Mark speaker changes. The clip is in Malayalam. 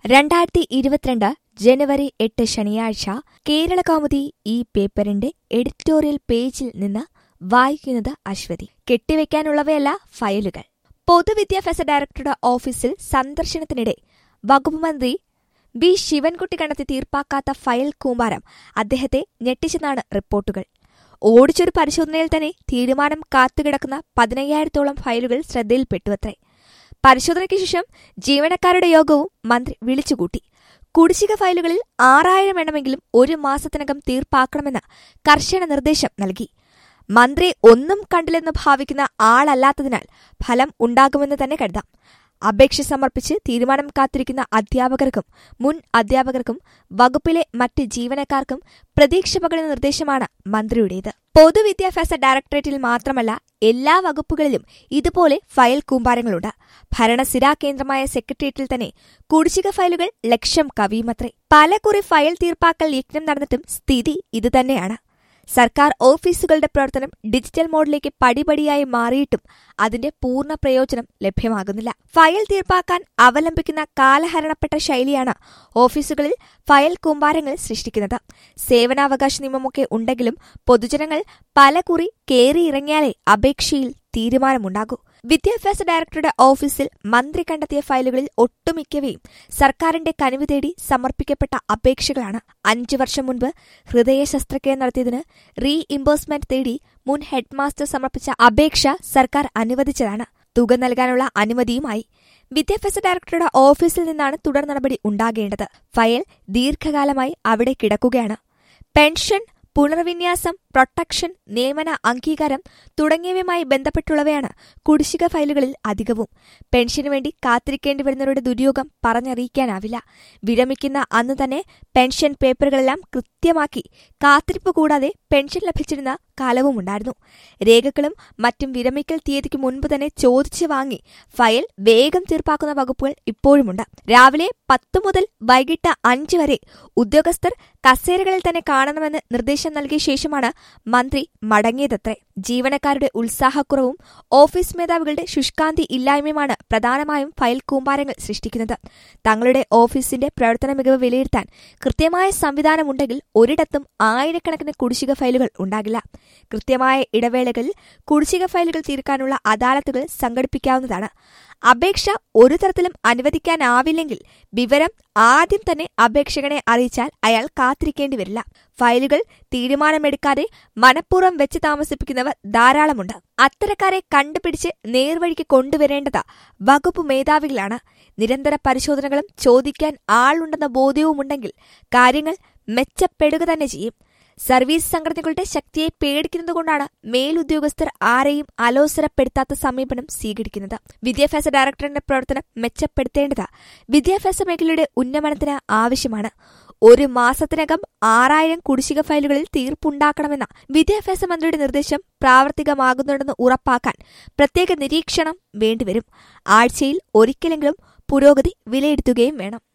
Speaker 1: രണ്ടായിരത്തി ഇരുപത്തിരണ്ട് ജനുവരി എട്ട് ശനിയാഴ്ച കേരളകൗമുദി ഈ പേപ്പറിന്റെ എഡിറ്റോറിയൽ പേജിൽ നിന്ന് വായിക്കുന്നത് അശ്വതി കെട്ടിവെക്കാനുള്ളവയല്ല ഫയലുകൾ പൊതുവിദ്യാഭ്യാസ ഡയറക്ടറുടെ ഓഫീസിൽ സന്ദർശനത്തിനിടെ വകുപ്പ് മന്ത്രി വി ശിവൻകുട്ടി കണ്ടെത്തി തീർപ്പാക്കാത്ത ഫയൽ കൂമ്പാരം അദ്ദേഹത്തെ ഞെട്ടിച്ചെന്നാണ് റിപ്പോർട്ടുകൾ ഓടിച്ചൊരു പരിശോധനയിൽ തന്നെ തീരുമാനം കാത്തുകിടക്കുന്ന പതിനയ്യായിരത്തോളം ഫയലുകൾ ശ്രദ്ധയിൽപ്പെട്ടുവത്രേ പരിശോധനയ്ക്ക് ശേഷം ജീവനക്കാരുടെ യോഗവും മന്ത്രി വിളിച്ചുകൂട്ടി കുടിശ്ശിക ഫയലുകളിൽ ആറായിരം എണ്ണമെങ്കിലും ഒരു മാസത്തിനകം തീർപ്പാക്കണമെന്ന് കർശന നിർദ്ദേശം നൽകി മന്ത്രി ഒന്നും കണ്ടില്ലെന്ന് ഭാവിക്കുന്ന ആളല്ലാത്തതിനാൽ ഫലം ഉണ്ടാകുമെന്ന് തന്നെ കരുതാം അപേക്ഷ സമർപ്പിച്ച് തീരുമാനം കാത്തിരിക്കുന്ന അധ്യാപകർക്കും മുൻ അധ്യാപകർക്കും വകുപ്പിലെ മറ്റ് ജീവനക്കാർക്കും പ്രതീക്ഷ പകരുന്ന നിർദ്ദേശമാണ് മന്ത്രിയുടേത് പൊതുവിദ്യാഭ്യാസ ഡയറക്ടറേറ്റിൽ മാത്രമല്ല എല്ലാ വകുപ്പുകളിലും ഇതുപോലെ ഫയൽ കൂമ്പാരങ്ങളുണ്ട് ഭരണസിരാ കേന്ദ്രമായ സെക്രട്ടേറിയറ്റിൽ തന്നെ കുടിശ്ശിക ഫയലുകൾ ലക്ഷം കവിയുമത്രേ പല കുറി ഫയൽ തീർപ്പാക്കൽ യജ്ഞം നടന്നിട്ടും സ്ഥിതി ഇതുതന്നെയാണ് സർക്കാർ ഓഫീസുകളുടെ പ്രവർത്തനം ഡിജിറ്റൽ മോഡിലേക്ക് പടിപടിയായി മാറിയിട്ടും അതിന്റെ പൂർണ്ണ പ്രയോജനം ലഭ്യമാകുന്നില്ല ഫയൽ തീർപ്പാക്കാൻ അവലംബിക്കുന്ന കാലഹരണപ്പെട്ട ശൈലിയാണ് ഓഫീസുകളിൽ ഫയൽ കൂമ്പാരങ്ങൾ സൃഷ്ടിക്കുന്നത് സേവനാവകാശ നിയമമൊക്കെ ഉണ്ടെങ്കിലും പൊതുജനങ്ങൾ പല കുറി കേറിയിറങ്ങിയാലേ അപേക്ഷയിൽ തീരുമാനമുണ്ടാകൂ വിദ്യാഭ്യാസ ഡയറക്ടറുടെ ഓഫീസിൽ മന്ത്രി കണ്ടെത്തിയ ഫയലുകളിൽ ഒട്ടുമിക്കവയും സർക്കാരിന്റെ കനിവ് തേടി സമർപ്പിക്കപ്പെട്ട അപേക്ഷകളാണ് അഞ്ചു വർഷം മുൻപ് ഹൃദയ ശസ്ത്രക്രിയ നടത്തിയതിന് റീ ഇംബേഴ്സ്മെന്റ് തേടി മുൻ ഹെഡ്മാസ്റ്റർ സമർപ്പിച്ച അപേക്ഷ സർക്കാർ അനുവദിച്ചതാണ് തുക നൽകാനുള്ള അനുമതിയുമായി വിദ്യാഭ്യാസ ഡയറക്ടറുടെ ഓഫീസിൽ നിന്നാണ് തുടർ നടപടി ഉണ്ടാകേണ്ടത് ഫയൽ ദീർഘകാലമായി അവിടെ കിടക്കുകയാണ് പെൻഷൻ പുനർവിന്യാസം പ്രൊട്ടക്ഷൻ നിയമന അംഗീകാരം തുടങ്ങിയവയുമായി ബന്ധപ്പെട്ടുള്ളവയാണ് കുടിശ്ശിക ഫയലുകളിൽ അധികവും പെൻഷനു വേണ്ടി കാത്തിരിക്കേണ്ടി വരുന്നവരുടെ ദുര്യോഗം പറഞ്ഞറിയിക്കാനാവില്ല വിരമിക്കുന്ന അന്ന് തന്നെ പെൻഷൻ പേപ്പറുകളെല്ലാം കൃത്യമാക്കി കാത്തിരിപ്പ് കൂടാതെ പെൻഷൻ ലഭിച്ചിരുന്ന കാലവുമുണ്ടായിരുന്നു രേഖകളും മറ്റും വിരമിക്കൽ തീയതിക്ക് മുൻപ് തന്നെ ചോദിച്ചു വാങ്ങി ഫയൽ വേഗം തീർപ്പാക്കുന്ന വകുപ്പുകൾ ഇപ്പോഴുമുണ്ട് രാവിലെ പത്തു മുതൽ വൈകിട്ട് അഞ്ച് വരെ ഉദ്യോഗസ്ഥർ കസേരകളിൽ തന്നെ കാണണമെന്ന് നിർദ്ദേശം നൽകിയ ശേഷമാണ് മന്ത്രി മടങ്ങിയതത്രേ ജീവനക്കാരുടെ ഉത്സാഹക്കുറവും ഓഫീസ് മേധാവികളുടെ ശുഷ്കാന്തി ഇല്ലായ്മയുമാണ് പ്രധാനമായും ഫയൽ കൂമ്പാരങ്ങൾ സൃഷ്ടിക്കുന്നത് തങ്ങളുടെ ഓഫീസിന്റെ പ്രവർത്തന മികവ് വിലയിരുത്താൻ കൃത്യമായ സംവിധാനമുണ്ടെങ്കിൽ ഒരിടത്തും ആയിരക്കണക്കിന് കുടിശ്ശിക ഫയലുകൾ ഉണ്ടാകില്ല കൃത്യമായ ഇടവേളകളിൽ കുടിശ്ശിക ഫയലുകൾ തീർക്കാനുള്ള അദാലത്തുകൾ സംഘടിപ്പിക്കാവുന്നതാണ് അപേക്ഷ ഒരു തരത്തിലും അനുവദിക്കാനാവില്ലെങ്കിൽ വിവരം ആദ്യം തന്നെ അപേക്ഷകനെ അറിയിച്ചാൽ അയാൾ കാത്തിരിക്കേണ്ടി വരില്ല ഫയലുകൾ തീരുമാനമെടുക്കാതെ മനഃപൂർവ്വം വെച്ച് താമസിപ്പിക്കുന്നവർ ധാരാളമുണ്ട് അത്തരക്കാരെ കണ്ടുപിടിച്ച് നേർവഴിക്ക് കൊണ്ടുവരേണ്ടത് വകുപ്പ് മേധാവികളാണ് നിരന്തര പരിശോധനകളും ചോദിക്കാൻ ആളുണ്ടെന്ന ബോധ്യവുമുണ്ടെങ്കിൽ കാര്യങ്ങൾ മെച്ചപ്പെടുക തന്നെ ചെയ്യും സർവീസ് സംഘടനകളുടെ ശക്തിയെ പേടിക്കുന്നതുകൊണ്ടാണ് മേലുദ്യോഗസ്ഥർ ആരെയും അലോസരപ്പെടുത്താത്ത സമീപനം സ്വീകരിക്കുന്നത് വിദ്യാഭ്യാസ ഡയറക്ടറിന്റെ പ്രവർത്തനം മെച്ചപ്പെടുത്തേണ്ടത് വിദ്യാഭ്യാസ മേഖലയുടെ ഉന്നമനത്തിന് ആവശ്യമാണ് ഒരു മാസത്തിനകം ആറായിരം കുടിശ്ശിക ഫയലുകളിൽ തീർപ്പുണ്ടാക്കണമെന്ന വിദ്യാഭ്യാസ മന്ത്രിയുടെ നിർദ്ദേശം പ്രാവർത്തികമാകുന്നുണ്ടെന്ന് ഉറപ്പാക്കാൻ പ്രത്യേക നിരീക്ഷണം വേണ്ടിവരും ആഴ്ചയിൽ ഒരിക്കലെങ്കിലും പുരോഗതി വിലയിരുത്തുകയും വേണം